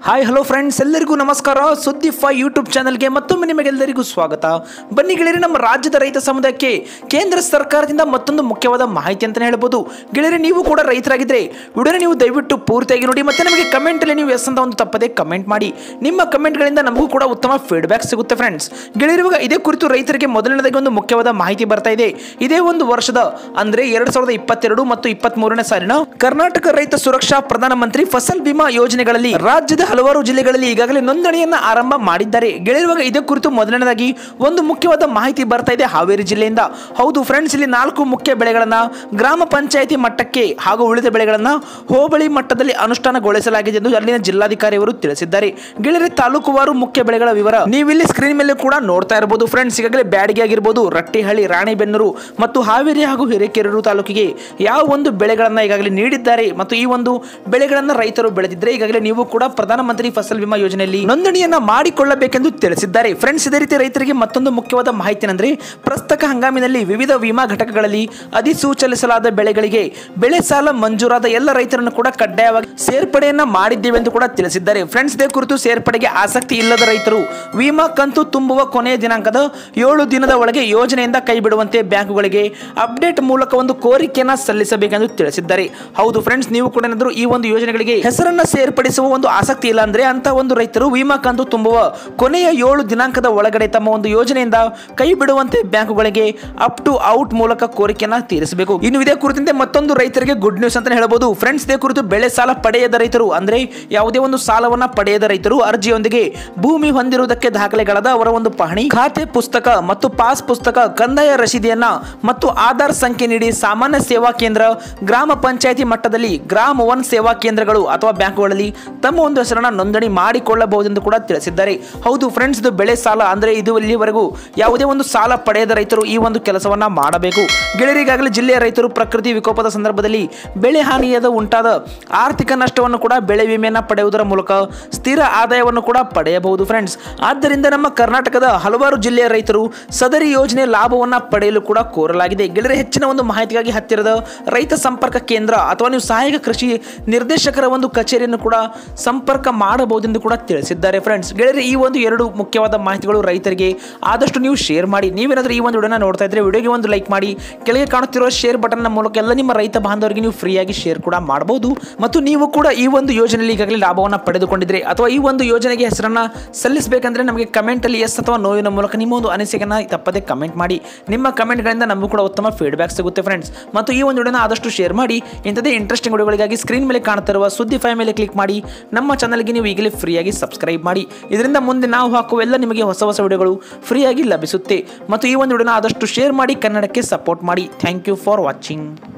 hi hello friends ಎಲ್ಲರಿಗೂ ನಮಸ್ಕಾರ ಸುದ್ದಿ ಫೈ ಯೂಟ್ಯೂಬ್ ಚಾನಲ್ಗೆ ಮತ್ತೊಮ್ಮೆ ನಿಮಗೆಲ್ಲರಿಗೂ ಸ್ವಾಗತ ಬನ್ನಿ ಗೆಳೆಯರಿ ನಮ್ಮ ರಾಜ್ಯದ ರೈತ ಸಮುದಾಯಕ್ಕೆ ಕೇಂದ್ರ ಸರ್ಕಾರದಿಂದ ಮತ್ತೊಂದು ಮುಖ್ಯವಾದ ಮಾಹಿತಿ ಅಂತಲೇ ಹೇಳ್ಬೋದು ಗೆಳೆಯರಿ ನೀವು ಕೂಡ ರೈತರಾಗಿದ್ದರೆ ವಿಡಿಯೋನ ನೀವು ದಯವಿಟ್ಟು ಪೂರ್ತಿಯಾಗಿ ನೋಡಿ ಮತ್ತೆ ನಮಗೆ ಕಮೆಂಟಲ್ಲಿ ನೀವು ಎಸ್ ಅಂತ ಒಂದು ತಪ್ಪದೆ ಕಮೆಂಟ್ ಮಾಡಿ ನಿಮ್ಮ ಕಮೆಂಟ್ಗಳಿಂದ ನಮಗೂ ಕೂಡ ಉತ್ತಮ ಫೀಡ್ಬ್ಯಾಕ್ ಸಿಗುತ್ತೆ ಫ್ರೆಂಡ್ಸ್ ಗೆಳೆಯರು ಇವಾಗ ಇದೇ ಕುರಿತು ರೈತರಿಗೆ ಮೊದಲನೇದಾಗಿ ಒಂದು ಮುಖ್ಯವಾದ ಮಾಹಿತಿ ಬರ್ತಾ ಇದೆ ಇದೇ ಒಂದು ವರ್ಷದ ಅಂದ್ರೆ ಎರಡ್ ಸಾವಿರದ ಇಪ್ಪತ್ತೆರಡು ಮತ್ತು ಇಪ್ಪತ್ತ್ ಮೂರನೇ ಸಾಲಿನ ಕರ್ನಾಟಕ ರೈತ ಸುರಕ್ಷಾ ಪ್ರಧಾನಮಂತ್ರಿ ಫಸಲ್ ಬಿಮಾ ಯೋಜನೆಗಳಲ್ಲಿ ರಾಜ್ಯದ ಹಲವಾರು ಜಿಲ್ಲೆಗಳಲ್ಲಿ ಈಗಾಗಲೇ ನೋಂದಣಿಯನ್ನ ಆರಂಭ ಮಾಡಿದ್ದಾರೆ ಗೆಳೆಯುವಾಗ ಇದೇ ಕುರಿತು ಮೊದಲನೇದಾಗಿ ಒಂದು ಮುಖ್ಯವಾದ ಮಾಹಿತಿ ಬರ್ತಾ ಇದೆ ಹಾವೇರಿ ಜಿಲ್ಲೆಯಿಂದ ಹೌದು ಫ್ರೆಂಡ್ಸ್ ಇಲ್ಲಿ ನಾಲ್ಕು ಮುಖ್ಯ ಬೆಳೆಗಳನ್ನ ಗ್ರಾಮ ಪಂಚಾಯಿತಿ ಮಟ್ಟಕ್ಕೆ ಹಾಗೂ ಉಳಿದ ಬೆಳೆಗಳನ್ನ ಹೋಬಳಿ ಮಟ್ಟದಲ್ಲಿ ಅನುಷ್ಠಾನಗೊಳಿಸಲಾಗಿದೆ ಎಂದು ಅಲ್ಲಿನ ಜಿಲ್ಲಾಧಿಕಾರಿ ಅವರು ತಿಳಿಸಿದ್ದಾರೆ ಗೆಳೆಯರೆ ತಾಲೂಕುವಾರು ಮುಖ್ಯ ಬೆಳೆಗಳ ವಿವರ ನೀವಿಲ್ಲಿ ಸ್ಕ್ರೀನ್ ಮೇಲೆ ಕೂಡ ನೋಡ್ತಾ ಇರಬಹುದು ಫ್ರೆಂಡ್ಸ್ ಈಗಾಗಲೇ ಬ್ಯಾಡಿಗೆ ಆಗಿರ್ಬೋದು ರಟ್ಟಿಹಳ್ಳಿ ರಾಣಿಬೆನ್ನೂರು ಮತ್ತು ಹಾವೇರಿ ಹಾಗೂ ಹಿರೇಕೆರೂರು ತಾಲೂಕಿಗೆ ಯಾವ ಒಂದು ಬೆಳೆಗಳನ್ನ ಈಗಾಗಲೇ ನೀಡಿದ್ದಾರೆ ಮತ್ತು ಈ ಒಂದು ಬೆಳೆಗಳನ್ನ ರೈತರು ಬೆಳೆದಿದ್ರೆ ಈಗಾಗಲೇ ನೀವು ಕೂಡ ಪ್ರಧಾನಮಂತ್ರಿ ಫಸಲ್ ಬಿಮಾ ಯೋಜನೆಯಲ್ಲಿ ನೋಂದಣಿಯನ್ನ ಮಾಡಿಕೊಳ್ಳಬೇಕೆಂದು ತಿಳಿಸಿದ್ದಾರೆ ಫ್ರೆಂಡ್ಸ್ ಇದೇ ರೀತಿ ರೈತರಿಗೆ ಮತ್ತೊಂದು ಮುಖ್ಯವಾದ ಮಾಹಿತಿ ಏನಂದ್ರೆ ಪ್ರಸಕ್ತ ಹಂಗಾಮಿನಲ್ಲಿ ವಿವಿಧ ವಿಮಾ ಘಟಕಗಳಲ್ಲಿ ಅಧಿಸೂಚಲಿಸಲಾದ ಬೆಳೆಗಳಿಗೆ ಬೆಳೆ ಸಾಲ ಮಂಜೂರಾದ ಎಲ್ಲ ರೈತರನ್ನು ಕೂಡ ಕಡ್ಡಾಯವಾಗಿ ಸೇರ್ಪಡೆಯನ್ನ ಮಾಡಿದ್ದೇವೆ ಎಂದು ಕೂಡ ತಿಳಿಸಿದ್ದಾರೆ ಫ್ರೆಂಡ್ಸ್ ಇದೇ ಕುರಿತು ಸೇರ್ಪಡೆಗೆ ಆಸಕ್ತಿ ಇಲ್ಲದ ರೈತರು ವಿಮಾ ಕಂತು ತುಂಬುವ ಕೊನೆಯ ದಿನಾಂಕದ ಏಳು ದಿನದ ಒಳಗೆ ಯೋಜನೆಯಿಂದ ಕೈ ಬಿಡುವಂತೆ ಬ್ಯಾಂಕುಗಳಿಗೆ ಅಪ್ಡೇಟ್ ಮೂಲಕ ಒಂದು ಕೋರಿಕೆಯನ್ನ ಸಲ್ಲಿಸಬೇಕೆಂದು ತಿಳಿಸಿದ್ದಾರೆ ಹೌದು ಫ್ರೆಂಡ್ಸ್ ನೀವು ಕೂಡ ಏನಾದರೂ ಈ ಒಂದು ಯೋಜನೆಗಳಿಗೆ ಹೆಸರನ್ನ ಸೇರ್ಪಡಿಸುವ ಒಂದು ಆಸಕ್ತಿ ಇಲ್ಲ ಅಂದ್ರೆ ಅಂತ ಒಂದು ರೈತರು ವಿಮಾ ಕಂತು ತುಂಬುವ ಕೊನೆಯ ಏಳು ದಿನಾಂಕದ ಒಳಗಡೆ ತಮ್ಮ ಒಂದು ಯೋಜನೆಯಿಂದ ಕೈ ಬಿಡುವಂತೆ ಬ್ಯಾಂಕುಗಳಿಗೆ ಅಪ್ ಟು ಔಟ್ ಮೂಲಕ ಕೋರಿಕೆಯನ್ನ ತೀರಿಸಬೇಕು ಇನ್ನು ಇದೇ ಕುರಿತಂತೆ ಮತ್ತೊಂದು ರೈತರಿಗೆ ಗುಡ್ ನ್ಯೂಸ್ ಅಂತ ಹೇಳಬಹುದು ಫ್ರೆಂಡ್ಸ್ ಇದೇ ಕುರಿತು ಬೆಳೆ ಸಾಲ ಪಡೆಯದ ರೈತರು ಅಂದ್ರೆ ಯಾವುದೇ ಒಂದು ಸಾಲವನ್ನ ಪಡೆಯದ ರೈತರು ಅರ್ಜಿಯೊಂದಿಗೆ ಭೂಮಿ ಹೊಂದಿರುವುದಕ್ಕೆ ದಾಖಲೆಗಳಾದ ಅವರ ಒಂದು ಪಹಣಿ ಖಾತೆ ಪುಸ್ತಕ ಮತ್ತು ಪಾಸ್ ಪುಸ್ತಕ ಕಂದಾಯ ರಸೀದಿಯನ್ನ ಮತ್ತು ಆಧಾರ್ ಸಂಖ್ಯೆ ನೀಡಿ ಸಾಮಾನ್ಯ ಸೇವಾ ಕೇಂದ್ರ ಗ್ರಾಮ ಪಂಚಾಯಿತಿ ಮಟ್ಟದಲ್ಲಿ ಗ್ರಾಮ ಒನ್ ಸೇವಾ ಕೇಂದ್ರಗಳು ಅಥವಾ ಬ್ಯಾಂಕುಗಳಲ್ಲಿ ತಮ್ಮ ಒಂದು ಹೆಸರನ್ನ ನೋಂದಣಿ ಮಾಡಿಕೊಳ್ಳಬಹುದೆಂದು ಕೂಡ ತಿಳಿಸಿದ್ದಾರೆ ಹೌದು ಫ್ರೆಂಡ್ಸ್ ಇದು ಬೆಳೆ ಸಾಲ ಅಂದ್ರೆ ಇದು ಇಲ್ಲಿವರೆಗೂ ಯಾವುದೇ ಒಂದು ಸಾಲ ಪಡೆಯದ ರೈತರು ಈ ಒಂದು ಕೆಲಸವನ್ನ ಮಾಡಬೇಕು ಗೆಳೆಯರಿಗಾಗಲೇ ಜಿಲ್ಲೆಯ ರೈತರು ಪ್ರಕೃತಿ ವಿಕೋಪದ ಸಂದರ್ಭದಲ್ಲಿ ಬೆಳೆ ಹಾನಿಯಾದ ಉಂಟಾದ ಆರ್ಥಿಕ ನಷ್ಟವನ್ನು ಕೂಡ ಬೆಳೆ ವಿಮೆಯನ್ನ ಪಡೆಯುವುದರ ಮೂಲಕ ಸ್ಥಿರ ಆದಾಯವನ್ನು ಕೂಡ ಪಡೆಯಬಹುದು ಫ್ರೆಂಡ್ಸ್ ಆದ್ದರಿಂದ ನಮ್ಮ ಕರ್ನಾಟಕದ ಹಲವಾರು ಜಿಲ್ಲೆಯ ರೈತರು ಸದರಿ ಯೋಜನೆ ಲಾಭವನ್ನ ಪಡೆಯಲು ಕೂಡ ಕೋರಲಾಗಿದೆ ಗೆಳೆಯರೆ ಹೆಚ್ಚಿನ ಒಂದು ಮಾಹಿತಿಗಾಗಿ ಹತ್ತಿರದ ರೈತ ಸಂಪರ್ಕ ಕೇಂದ್ರ ಅಥವಾ ನೀವು ಸಹಾಯಕ ಕೃಷಿ ನಿರ್ದೇಶಕರ ಒಂದು ಕಚೇರಿಯನ್ನು ಕೂಡ ಸಂಪರ್ಕ ಮಾಡಬಹುದೆಂದು ಕೂಡ ತಿಳಿಸಿದ್ದಾರೆ ಫ್ರೆಂಡ್ಸ್ ಗೆಳೆಯರೆ ಈ ಒಂದು ಎರಡು ಮುಖ್ಯವಾದ ಮಾಹಿತಿಗಳು ರೈತರಿಗೆ ಆದಷ್ಟು ನೀವು ಶೇರ್ ಮಾಡಿ ನೀವೇನಾದ್ರೂ ಈ ಒಂದು ವಿಡಿಯೋನ ನೋಡ್ತಾ ಇದ್ರೆ ವಿಡಿಯೋಗೆ ಒಂದು ಲೈಕ್ ಮಾಡಿ ಕೆಳಗೆ ಕಾಣುತ್ತಿರುವ ಶೇರ್ ಬಟನ್ನ ಮೂಲಕ ಎಲ್ಲ ನಿಮ್ಮ ರೈತ ಬಾಂಧವರಿಗೆ ನೀವು ಫ್ರೀಯಾಗಿ ಶೇರ್ ಕೂಡ ಮಾಡಬಹುದು ಮತ್ತು ನೀವು ಕೂಡ ಈ ಒಂದು ಯೋಜನೆಯಲ್ಲಿ ಈಗಾಗಲೇ ಲಾಭವನ್ನು ಪಡೆದುಕೊಂಡಿದ್ರೆ ಅಥವಾ ಈ ಒಂದು ಯೋಜನೆಗೆ ಹೆಸರನ್ನ ಸಲ್ಲಿಸಬೇಕಂದ್ರೆ ನಮಗೆ ಕಮೆಂಟ್ ಅಲ್ಲಿ ಎಸ್ ಅಥವಾ ನೋವಿನ ಮೂಲಕ ನಿಮ್ಮ ಒಂದು ಅನಿಸಿಕೆನ ತಪ್ಪದೆ ಕಮೆಂಟ್ ಮಾಡಿ ನಿಮ್ಮ ಕಮೆಂಟ್ಗಳಿಂದ ನಮಗೂ ಕೂಡ ಉತ್ತಮ ಫೀಡ್ಬ್ಯಾಕ್ ಸಿಗುತ್ತೆ ಫ್ರೆಂಡ್ಸ್ ಮತ್ತು ಈ ಒಂದು ವಿಡಿಯೋನ ಆದಷ್ಟು ಶೇರ್ ಮಾಡಿ ಇಂಥದೇ ಇಂಟ್ರೆಸ್ಟಿಂಗ್ ವಿಡಿಯೋಗಳಿಗಾಗಿ ಸ್ಕ್ರೀನ್ ಮೇಲೆ ಕಾಣ್ತಿರುವ ಸುದ್ದಿ ಫೈ ಮೇಲೆ ಕ್ಲಿಕ್ ಮಾಡಿ ನಮ್ಮ ಚಾನಲ್ಗೆ ನೀವು ಈಗಲೇ ಫ್ರೀಯಾಗಿ ಸಬ್ಸ್ಕ್ರೈಬ್ ಮಾಡಿ ಇದರಿಂದ ಮುಂದೆ ನಾವು ಹಾಕುವ ಎಲ್ಲ ನಿಮಗೆ ಹೊಸ ಹೊಸ ವಿಡಿಯೋಗಳು ಫ್ರೀಯಾಗಿ ಲಭಿಸುತ್ತೆ ಮತ್ತು ಈ ಒಂದು ವಿಡಿಯೋನ ಆದಷ್ಟು ಶೇರ್ ಮಾಡಿ ಕನ್ನಡಕ್ಕೆ ಸಪೋರ್ಟ್ ಮಾಡಿ ಥ್ಯಾಂಕ್ ಯು ಫಾರ್ ವಾಚಿಂಗ್